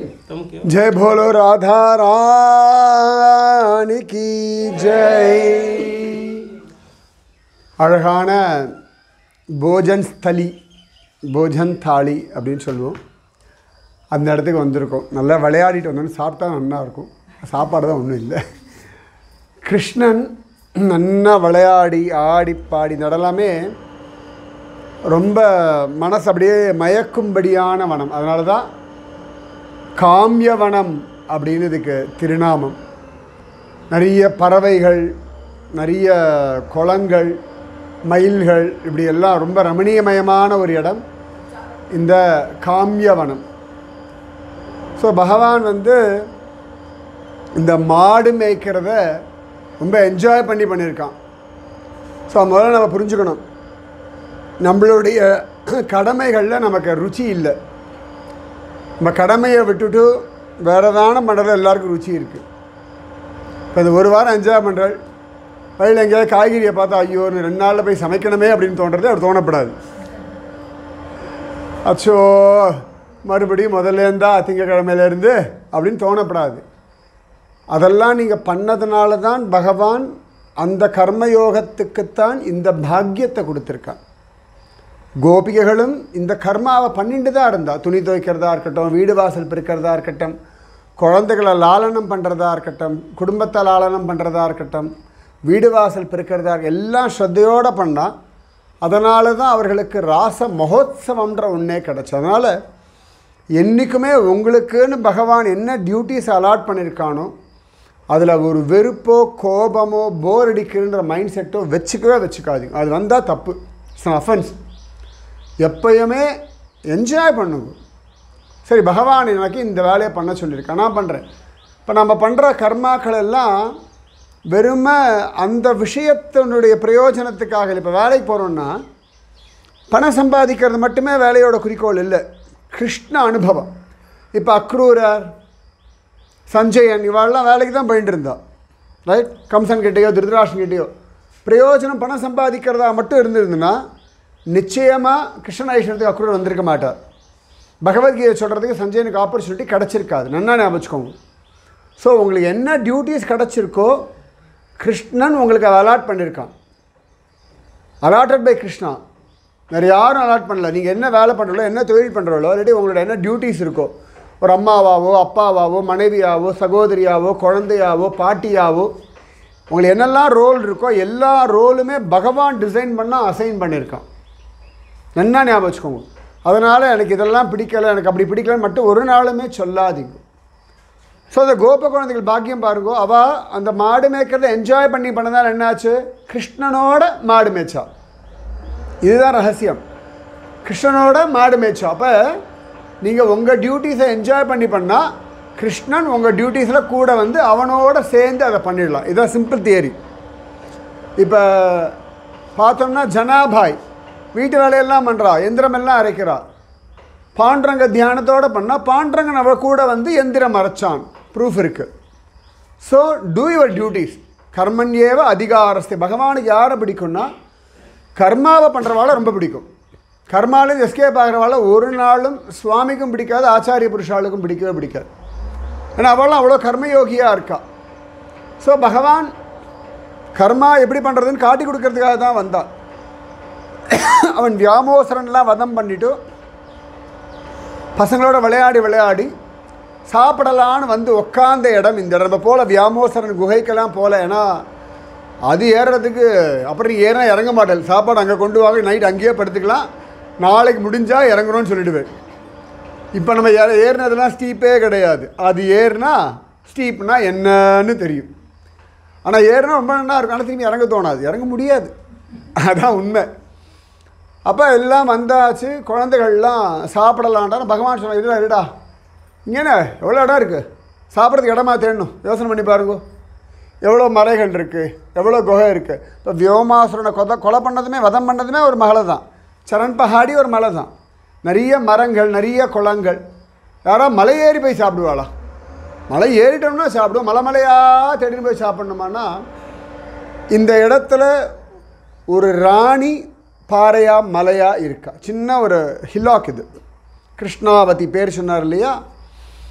तुम क्यों जय भोलो राधा रानी की ஜெய் அழகான போஜன் ஸ்தலி போஜன் தாளி அப்படின்னு சொல்லுவோம் அந்த இடத்துக்கு வந்திருக்கோம் நல்லா விளையாடிட்டு வந்தோன்னு சாப்பிட்டா நல்லா இருக்கும் சாப்பாடு தான் ஒன்றும் இல்லை கிருஷ்ணன் நல்லா விளையாடி ஆடி பாடி நடலாமே ரொம்ப மனசு அப்படியே மயக்கும்படியான வனம் அதனால தான் காமியவனம் அப்படின்னு இதுக்கு திருநாமம் நிறைய பறவைகள் நிறைய குளங்கள் மயில்கள் இப்படி எல்லாம் ரொம்ப ரமணீயமயமான ஒரு இடம் இந்த காமியவனம் ஸோ பகவான் வந்து இந்த மாடு மேய்க்கிறத ரொம்ப என்ஜாய் பண்ணி பண்ணியிருக்கான் ஸோ முதல்ல நம்ம புரிஞ்சுக்கணும் நம்மளுடைய கடமைகளில் நமக்கு ருச்சி இல்லை நம்ம கடமையை விட்டுட்டு வேறு தானம் பண்ணுறது எல்லாருக்கும் ருச்சி இருக்குது இப்போ இந்த ஒரு வாரம் என்ஜாய் பண்ணுறாள் வழியில் எங்கேயாவது காய்கறியை பார்த்தா ஐயோ இன்னும் ரெண்டு நாளில் போய் சமைக்கணுமே அப்படின்னு தோன்றது அவர் தோணப்படாது அச்சோ மறுபடியும் முதல்லேருந்தா திங்கக்கிழமையிலேருந்து அப்படின்னு தோணப்படாது அதெல்லாம் நீங்கள் பண்ணதுனால தான் பகவான் அந்த கர்மயோகத்துக்குத்தான் இந்த பாக்கியத்தை கொடுத்துருக்கான் கோபிகைகளும் இந்த கர்மாவை பண்ணிட்டு தான் இருந்தா துணி துவைக்கிறதா இருக்கட்டும் வீடு வாசல் பெருக்கிறதா இருக்கட்டும் குழந்தைகளை லாலனம் பண்ணுறதா இருக்கட்டும் குடும்பத்தை லாலனம் பண்ணுறதா இருக்கட்டும் வீடு வாசல் பெருக்கிறதா இருக்க எல்லாம் ஸ்ரத்தையோடு பண்ணால் அதனால தான் அவர்களுக்கு ராச மகோத்சவம்ன்ற ஒன்றே கிடச்சி அதனால் என்றைக்குமே உங்களுக்குன்னு பகவான் என்ன டியூட்டிஸ் அலாட் பண்ணியிருக்கானோ அதில் ஒரு வெறுப்போ கோபமோ போர் அடிக்கிறன்ற மைண்ட் செட்டோ வச்சுக்கவே வச்சுக்காதீங்க அது வந்தால் தப்பு இட்ஸ் அஃபென்ஸ் எப்பயுமே என்ஜாய் பண்ணுங்க சரி பகவான் எனக்கு இந்த வேலையை பண்ண சொல்லியிருக்கேன் நான் பண்ணுறேன் இப்போ நம்ம பண்ணுற கர்மாக்கள் எல்லாம் வெறுமை அந்த விஷயத்தினுடைய பிரயோஜனத்துக்காக இல்லை இப்போ வேலைக்கு போகிறோன்னா பணம் சம்பாதிக்கிறது மட்டுமே வேலையோட குறிக்கோள் இல்லை கிருஷ்ண அனுபவம் இப்போ அக்ரூரர் சஞ்சயன் இவாளெலாம் வேலைக்கு தான் போயிட்டு இருந்தா ரைட் கம்சன் கிட்டேயோ திருதராஷன் கிட்டேயோ பிரயோஜனம் பணம் சம்பாதிக்கிறதா மட்டும் இருந்திருந்துன்னா நிச்சயமாக கிருஷ்ண ஐஸ்வரத்துக்கு அக்ரூர் வந்திருக்க மாட்டார் பகவத்கீதை சொல்கிறதுக்கு சஞ்சயனுக்கு ஆப்பர்ச்சுனிட்டி கிடச்சிருக்காது நன்னா ஞாபகம் வச்சுக்கோங்க ஸோ உங்களுக்கு என்ன டியூட்டிஸ் கிடச்சிருக்கோ கிருஷ்ணன் உங்களுக்கு அதை அலாட் பண்ணியிருக்கான் அலாட்டட் பை கிருஷ்ணா வேறு யாரும் அலாட் பண்ணல நீங்கள் என்ன வேலை பண்ணுறோ என்ன தொழில் பண்ணுறோளோ இல்லாட்டி உங்களோட என்ன டியூட்டிஸ் இருக்கோ ஒரு அம்மாவாவோ அப்பாவாவோ மனைவியாவோ சகோதரியாவோ குழந்தையாவோ பாட்டியாவோ உங்களுக்கு என்னெல்லாம் ரோல் இருக்கோ எல்லா ரோலுமே பகவான் டிசைன் பண்ணால் அசைன் பண்ணியிருக்கான் நன்னா ஞாபகம் வச்சுக்கோங்க அதனால் எனக்கு இதெல்லாம் பிடிக்கலை எனக்கு அப்படி பிடிக்கலன்னு மட்டும் ஒரு நாளுமே சொல்லாதீங்க ஸோ அந்த கோப குழந்தைகள் பாக்கியம் பாருங்கோ அவள் அந்த மாடு மேய்க்கிறத என்ஜாய் பண்ணி பண்ணதால் என்னாச்சு கிருஷ்ணனோட மாடு மேய்ச்சா இதுதான் ரகசியம் கிருஷ்ணனோட மாடு மேய்ச்சா அப்போ நீங்கள் உங்கள் டியூட்டிஸை என்ஜாய் பண்ணி பண்ணால் கிருஷ்ணன் உங்கள் டியூட்டிஸில் கூட வந்து அவனோட சேர்ந்து அதை பண்ணிடலாம் இதுதான் சிம்பிள் தியரி இப்போ பார்த்தோம்னா ஜனாபாய் வீட்டு வேலையெல்லாம் பண்ணுறா எந்திரமெல்லாம் அரைக்கிறா பாண்டரங்க தியானத்தோடு பண்ணால் பாண்டரங்கன் அவ கூட வந்து எந்திரம் அரைச்சான் ப்ரூஃப் இருக்குது ஸோ டூ யுவர் டியூட்டிஸ் கர்மன்யேவ அதிகாரஸ்தி பகவானுக்கு யாரை பிடிக்கும்னா கர்மாவை பண்ணுறவாளை ரொம்ப பிடிக்கும் கர்மாவில் எஸ்கேப் ஆகிறவாளை ஒரு நாளும் சுவாமிக்கும் பிடிக்காது ஆச்சாரிய புருஷாளுக்கும் பிடிக்கவே பிடிக்காது ஏன்னா அவளும் அவ்வளோ கர்மயோகியாக இருக்கா ஸோ பகவான் கர்மா எப்படி பண்ணுறதுன்னு காட்டி கொடுக்கறதுக்காக தான் வந்தான் அவன் வியாமோசரன்லாம் வதம் பண்ணிட்டு பசங்களோட விளையாடி விளையாடி சாப்பிடலான்னு வந்து உக்காந்த இடம் இந்த இடம் நம்ம போல வியாமோசரன் குகைக்கெல்லாம் போல ஏன்னா அது ஏறுறதுக்கு அப்புறம் நீ ஏறினா இறங்க மாட்டேன் சாப்பாடு அங்கே கொண்டு வாங்க நைட் அங்கேயே படுத்துக்கலாம் நாளைக்கு முடிஞ்சால் இறங்குறோன்னு சொல்லிடுவேன் இப்போ நம்ம ஏற ஏறினதெல்லாம் ஸ்டீப்பே கிடையாது அது ஏறுனா ஸ்டீப்னா என்னன்னு தெரியும் ஆனால் ஏறினா ரொம்ப நல்லா இருக்கும் ஆனால் திரும்பி இறங்க தோணாது இறங்க முடியாது அதான் உண்மை அப்போ எல்லாம் வந்தாச்சு குழந்தைகள்லாம் சாப்பிடலான்டா பகவான் சொன்ன இல்லை இருடா இங்கேண்ணே எவ்வளோ இடம் இருக்குது சாப்பிட்றதுக்கு இடமா தேடணும் யோசனை பண்ணி பாருங்க எவ்வளோ மலைகள் இருக்குது எவ்வளோ குகை இருக்குது இப்போ வியோமாசுரனை கொதை கொலை பண்ணதுமே வதம் பண்ணதுமே ஒரு மலை தான் சரண் பஹாடி ஒரு மலை தான் நிறைய மரங்கள் நிறைய குளங்கள் யாரோ மலை ஏறி போய் சாப்பிடுவாளா மலை ஏறிட்டோம்னா சாப்பிடுவோம் மலை மலையாக தேடின்னு போய் சாப்பிட்ணுமானா இந்த இடத்துல ஒரு ராணி பாறையா மலையா இருக்கா சின்ன ஒரு ஹில்லாக் இது கிருஷ்ணாவதி பேர் சொன்னார் இல்லையா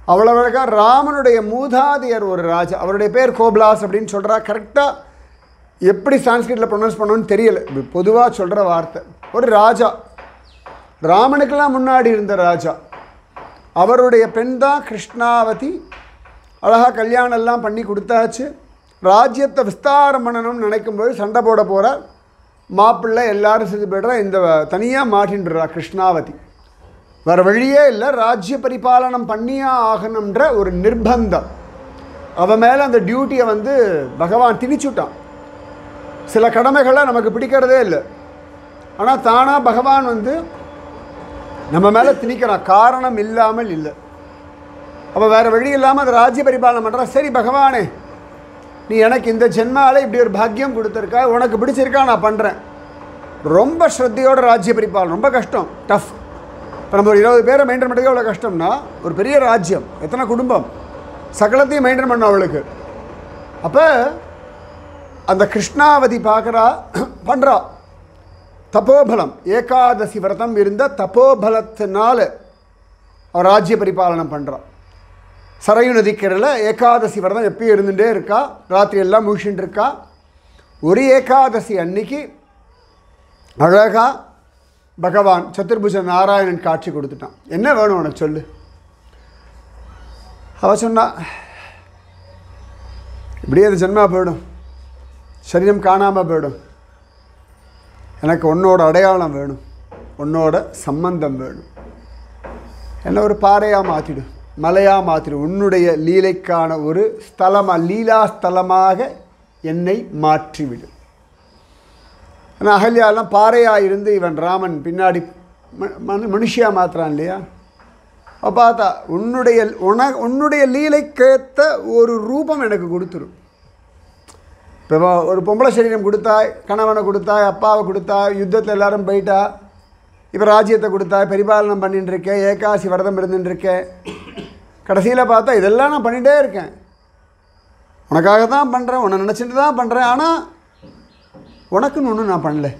அவ்வளோ அழகா ராமனுடைய மூதாதையர் ஒரு ராஜா அவருடைய பேர் கோப்லாஸ் அப்படின்னு சொல்கிறா கரெக்டாக எப்படி சான்ஸ்கிரிட்டில் ப்ரொனவுன்ஸ் பண்ணணும்னு தெரியல பொதுவாக சொல்கிற வார்த்தை ஒரு ராஜா ராமனுக்கெல்லாம் முன்னாடி இருந்த ராஜா அவருடைய பெண் தான் கிருஷ்ணாவதி அழகாக கல்யாணம் எல்லாம் பண்ணி கொடுத்தாச்சு ராஜ்யத்தை விஸ்தாரம் பண்ணணும்னு நினைக்கும்போது சண்டை போட போகிறார் மாப்பிள்ளை எல்லாரும் செஞ்சு போய்டுறா இந்த தனியாக மாட்டின்றா கிருஷ்ணாவதி வேறு வழியே இல்லை ராஜ்ய பரிபாலனம் பண்ணியே ஆகணுன்ற ஒரு நிர்பந்தம் அவன் மேலே அந்த டியூட்டியை வந்து பகவான் திணிச்சுட்டான் சில கடமைகளை நமக்கு பிடிக்கிறதே இல்லை ஆனால் தானாக பகவான் வந்து நம்ம மேலே திணிக்கிறான் காரணம் இல்லாமல் இல்லை அப்போ வேறு வழி இல்லாமல் அந்த ராஜ்ய பரிபாலனம் பண்ணுறான் சரி பகவானே நீ எனக்கு இந்த ஜென்மாவில் இப்படி ஒரு பாக்கியம் கொடுத்துருக்கா உனக்கு பிடிச்சிருக்கா நான் பண்ணுறேன் ரொம்ப ஸ்ரத்தையோட ராஜ்ய பரிபாலனம் ரொம்ப கஷ்டம் டஃப் இப்போ நம்ம ஒரு இருபது பேரை மெயின்டைன் பண்ணுறதுக்கு எவ்வளோ கஷ்டம்னா ஒரு பெரிய ராஜ்யம் எத்தனை குடும்பம் சகலத்தையும் மெயின்டைன் பண்ண அவளுக்கு அப்போ அந்த கிருஷ்ணாவதி பார்க்குறா பண்ணுறா தபோபலம் ஏகாதசி விரதம் இருந்த தபோபலத்தினால அவள் ராஜ்ய பரிபாலனம் பண்ணுறான் சரையு நதிக்கரையில் ஏகாதசி விரதம் எப்பயும் இருந்துகிட்டே இருக்கா ராத்திரி எல்லாம் முழிச்சுட்டு இருக்கா ஒரு ஏகாதசி அன்னைக்கு அழகா பகவான் சதுர்புஜ நாராயணன் காட்சி கொடுத்துட்டான் என்ன வேணும் உனக்கு சொல்லு அவ சொன்னா இப்படியே அது ஜென்மா போயிடும் சரீரம் காணாமல் போயிடும் எனக்கு உன்னோட அடையாளம் வேணும் உன்னோட சம்பந்தம் வேணும் என்ன ஒரு பாறையாக மாற்றிடு மலையாக மாற்றிடு உன்னுடைய லீலைக்கான ஒரு ஸ்தலமாக லீலா ஸ்தலமாக என்னை மாற்றிவிடு ஆனால் அகல்யாலாம் பாறையாக இருந்து இவன் ராமன் பின்னாடி ம- மனு மனுஷியாக மாத்துறான் இல்லையா அப்போ பார்த்தா உன்னுடைய உன உன்னுடைய லீலைக்கேற்ற ஒரு ரூபம் எனக்கு கொடுத்துரும் இப்போ ஒரு பொம்பளை சரீரம் கொடுத்தாய் கணவனை கொடுத்தாய் அப்பாவை கொடுத்தாய் யுத்தத்தில் எல்லாரும் போயிட்டா இப்போ ராஜ்யத்தை கொடுத்தாய் பரிபாலனம் பண்ணிட்டு இருக்கேன் ஏகாசி விரதம் இருந்துட்டு இருக்கேன் கடைசியில் பார்த்தா இதெல்லாம் நான் பண்ணிகிட்டே இருக்கேன் உனக்காக தான் பண்ணுறேன் உன்னை நினச்சிட்டு தான் பண்ணுறேன் ஆனால் உனக்குன்னு ஒன்றும் நான் பண்ணல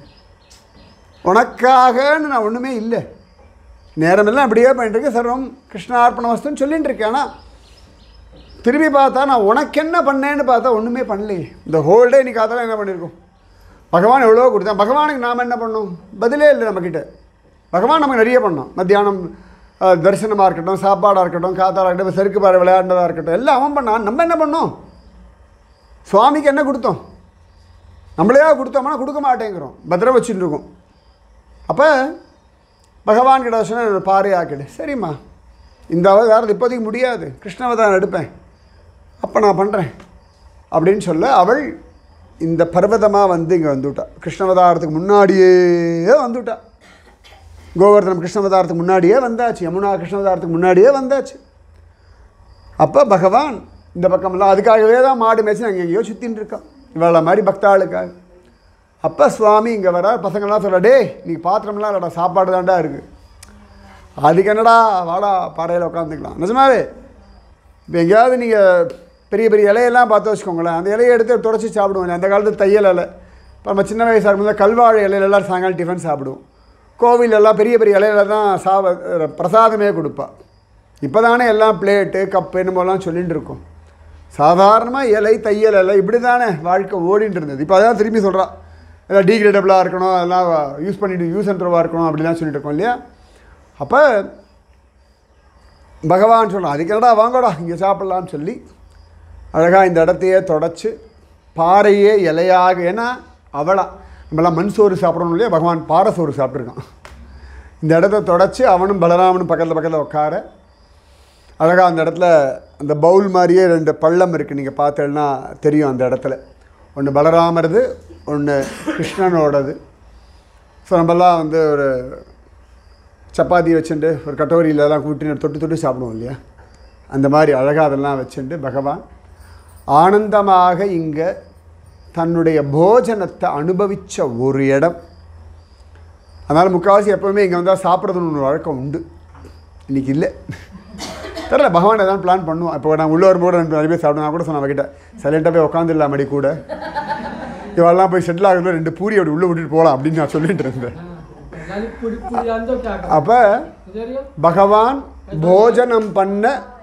உனக்காகன்னு நான் ஒன்றுமே இல்லை நேரமெல்லாம் அப்படியே பண்ணிட்டு இருக்கேன் சர்வம் கிருஷ்ணார்ப்பண வஸ்துன்னு சொல்லிட்டு இருக்கேன் ஆனால் திரும்பி பார்த்தா நான் உனக்கு என்ன பண்ணேன்னு பார்த்தா ஒன்றுமே பண்ணலையே இந்த ஹோல் டே நீ காத்தால என்ன பண்ணியிருக்கோம் பகவான் எவ்வளோ கொடுத்தான் பகவானுக்கு நாம் என்ன பண்ணோம் பதிலே இல்லை நம்மக்கிட்ட பகவான் நமக்கு நிறைய பண்ணோம் மத்தியானம் அஹ், தரிசனமாக இருக்கட்டும் சாப்பாடாக இருக்கட்டும் காத்தாலாக இருக்கட்டும் செருக்கு பாறை விளையாண்டதாக இருக்கட்டும் எல்லாம் அவன் பண்ணான் நம்ம என்ன பண்ணோம் சுவாமிக்கு என்ன கொடுத்தோம் நம்மளையா கொடுத்தோம்னா கொடுக்க மாட்டேங்கிறோம் பத்திரம் வச்சுட்டு இருக்கோம் அப்போ பகவான் கிட்ட சொன்ன பாறை ஆக்கிடு சரிம்மா இந்த அவ வேறு இப்போதைக்கு முடியாது கிருஷ்ணவதாரம் எடுப்பேன் அப்போ நான் பண்ணுறேன் அப்படின்னு சொல்ல அவள் இந்த பர்வதமாக வந்து இங்கே வந்துவிட்டா கிருஷ்ணவதாரத்துக்கு முன்னாடியே வந்துவிட்டா கோவர்தனம் கிருஷ்ணவதாரத்துக்கு முன்னாடியே வந்தாச்சு யமுனா கிருஷ்ணவதாரத்துக்கு முன்னாடியே வந்தாச்சு அப்போ பகவான் இந்த பக்கமெல்லாம் அதுக்காகவே தான் மாடு மேய்ச்சி அங்கே எங்கேயோ சுற்றின்னு இருக்கான் இவளை மாதிரி பக்தாளுக்காக அப்போ சுவாமி இங்கே வர பசங்கள்லாம் சொல்ல டேய் நீ பாத்திரம்லாம் இல்லைடா சாப்பாடு தான்டா இருக்குது அதுக்கு என்னடா வாடா பாறையில் உட்காந்துக்கலாம் நிஜமாவே இப்போ எங்கேயாவது நீங்கள் பெரிய பெரிய இலையெல்லாம் பார்த்து வச்சுக்கோங்களேன் அந்த இலையை எடுத்து தொடச்சி சாப்பிடுவோம் அந்த காலத்து தையல் இலை இப்போ நம்ம சின்ன வயசாக இருக்கும்போது கல்வாழை இலையில எல்லாம் சாயங்காலம் டிஃபன் சாப்பிடுவோம் கோவில் எல்லாம் பெரிய பெரிய இலையில தான் சாவ பிரசாதமே கொடுப்பா இப்போ தானே எல்லாம் பிளேட்டு கப்பு என்னமோலாம் சொல்லிட்டு இருக்கோம் சாதாரணமாக இலை தையல் இலை இப்படி தானே வாழ்க்கை ஓடிட்டு இருந்தது இப்போ அதான் திரும்பி சொல்கிறா எல்லாம் டீக்ரேடபிளாக இருக்கணும் அதெல்லாம் யூஸ் பண்ணிட்டு யூஸ் அண்ட் த்ரோவாக இருக்கணும் அப்படிலாம் சொல்லிட்டு இருக்கோம் இல்லையா அப்போ பகவான் சொன்னான் அதுக்கு என்னடா வாங்கடா இங்கே சாப்பிட்லான்னு சொல்லி அழகாக இந்த இடத்தையே தொடச்சி பாறையே இலையாக ஏன்னா அவளா நம்மளாம் மண் சோறு சாப்பிடணும் இல்லையா பகவான் பாறை சோறு சாப்பிட்ருக்கான் இந்த இடத்த தொடச்சி அவனும் பலராமனும் பக்கத்தில் பக்கத்தில் உட்கார அழகாக அந்த இடத்துல அந்த பவுல் மாதிரியே ரெண்டு பள்ளம் இருக்குது நீங்கள் பார்த்தேன்னா தெரியும் அந்த இடத்துல ஒன்று பலராமரது ஒன்று கிருஷ்ணனோடது ஸோ நம்மலாம் வந்து ஒரு சப்பாத்தி வச்சுட்டு ஒரு கட்டோரியிலலாம் கூட்டி தொட்டு தொட்டு சாப்பிடுவோம் இல்லையா அந்த மாதிரி அழகாக அதெல்லாம் வச்சுட்டு பகவான் ஆனந்தமாக இங்கே தன்னுடைய போஜனத்தை அனுபவித்த ஒரு இடம் அதனால் முக்கால்வாசி எப்போவுமே இங்கே வந்தால் சாப்பிட்றதுன்னு ஒரு வழக்கம் உண்டு இன்றைக்கி இல்லை தெரில பகவான் எதாவது பிளான் பண்ணுவோம் இப்போ நான் உள்ளே வரும்போது ரெண்டு நிறைய பேர் சாப்பிடுவோம் நான் கூட சொன்னேன் அவகிட்ட சைலண்ட்டாக போய் உட்காந்துடலாம் மடி கூட இவெல்லாம் போய் செட்டில் ஆகும்போது ரெண்டு பூரி அப்படி உள்ளே விட்டுட்டு போகலாம் அப்படின்னு நான் சொல்லிட்டு இருந்தேன் पुरी पुरी अंदर क्या कर அப்போ इधर ये பகவான் போஜனம் பண்ண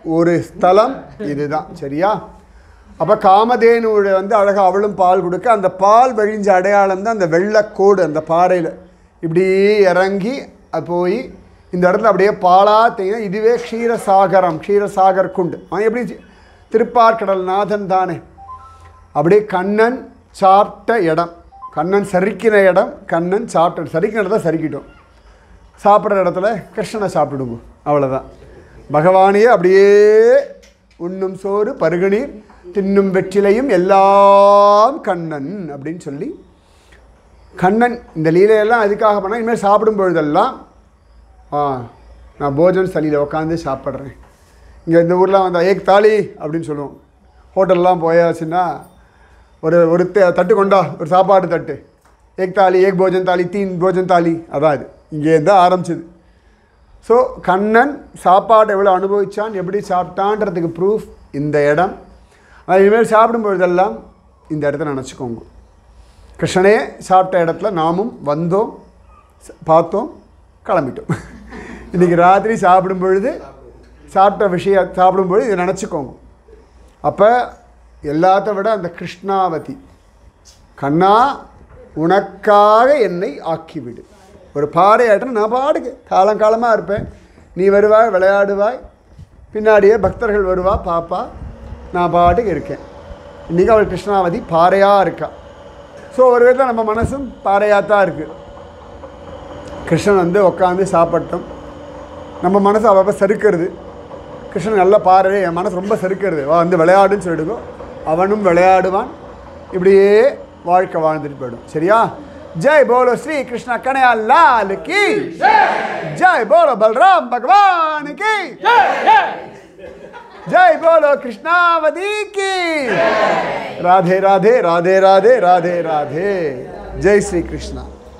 ஒரு ஸ்தலம் இதுதான் சரியா அப்போ காமதேனுவோட வந்து அழகாக அவளும் பால் கொடுக்க அந்த பால் வழிஞ்ச அடையாளம் தான் அந்த வெள்ளக்கோடு அந்த பாறையில் இப்படியே இறங்கி அது போய் இந்த இடத்துல அப்படியே பாலா தேங்க இதுவே க்ஷீரசாகரம் க்ஷீரசாகர் குண்டு அவன் எப்படி திருப்பார்கடல் நாதன் தானே அப்படியே கண்ணன் சாப்பிட்ட இடம் கண்ணன் சரிக்கிற இடம் கண்ணன் சாப்பிட்ட சரிக்கிற இடத்த சரிக்கிட்டோம் சாப்பிட்ற இடத்துல கிருஷ்ணனை சாப்பிடுங்க அவ்வளோதான் பகவானையே அப்படியே உண்ணும் சோறு பருகுநீர் தின்னும் வெற்றிலையும் எல்லாம் கண்ணன் அப்படின்னு சொல்லி கண்ணன் இந்த லீலையெல்லாம் அதுக்காக பண்ணால் இனிமேல் சாப்பிடும் பொழுதெல்லாம் ஆ நான் போஜன் சலியில் உட்காந்து சாப்பிட்றேன் இங்கே இந்த ஊரில் வந்தால் ஏக் தாலி அப்படின்னு சொல்லுவோம் ஹோட்டல்லாம் போயாச்சுன்னா ஒரு ஒரு த- தட்டு கொண்டா ஒரு சாப்பாடு தட்டு ஏக் தாலி ஏக் போஜன் தாலி தீன் போஜன் தாலி அதான் இது இங்கேருந்து தான் ஆரம்பிச்சது ஸோ கண்ணன் சாப்பாடு எவ்வளோ அனுபவிச்சான் எப்படி சாப்பிட்டான்றதுக்கு ப்ரூஃப் இந்த இடம் அது இனிமேல் சாப்பிடும் பொழுதெல்லாம் இந்த இடத்த நினச்சிக்கோங்க கிருஷ்ணனே சாப்பிட்ட இடத்துல நாமும் வந்தோம் ச- பார்த்தோம் கிளம்பிட்டோம் இன்றைக்கி ராத்திரி சாப்பிடும் பொழுது சாப்பிட்ட விஷயம் சாப்பிடும் பொழுது இதை நினச்சிக்கோங்க அப்போ எல்லாத்த விட அந்த கிருஷ்ணாவதி கண்ணா உனக்காக என்னை ஆக்கிவிடு ஒரு பாறை ஆட்டம் நான் பாடுக்கு காலங்காலமாக இருப்பேன் நீ வருவாய் விளையாடுவாய் பின்னாடியே பக்தர்கள் வருவா பாப்பா நான் பாட்டுக்கு இருக்கேன் இன்றைக்கி அவள் கிருஷ்ணாவதி பாறையாக இருக்கா ஸோ ஒரு விதத்தில் நம்ம மனசும் பாறையாக தான் இருக்குது கிருஷ்ணன் வந்து உட்காந்து சாப்பிட்டோம் நம்ம மனசு அவப்ப சறுக்கிறது கிருஷ்ணன் நல்ல பாரு என் மனசு ரொம்ப சறுக்கிறது வா வந்து விளையாடுன்னு சொல்லிடுங்க அவனும் விளையாடுவான் இப்படியே வாழ்க்கை வாழ்ந்துட்டு போயிடும் சரியா ஜெய் போலோ ஸ்ரீ கிருஷ்ண கனையா லால் கி ஜெய் போலோ பல்ராம் பகவான் கி ஜெய் போலோ கிருஷ்ணாவதி கி ராதே ராதே ராதே ராதே ராதே ராதே ஜெய் ஸ்ரீ கிருஷ்ணா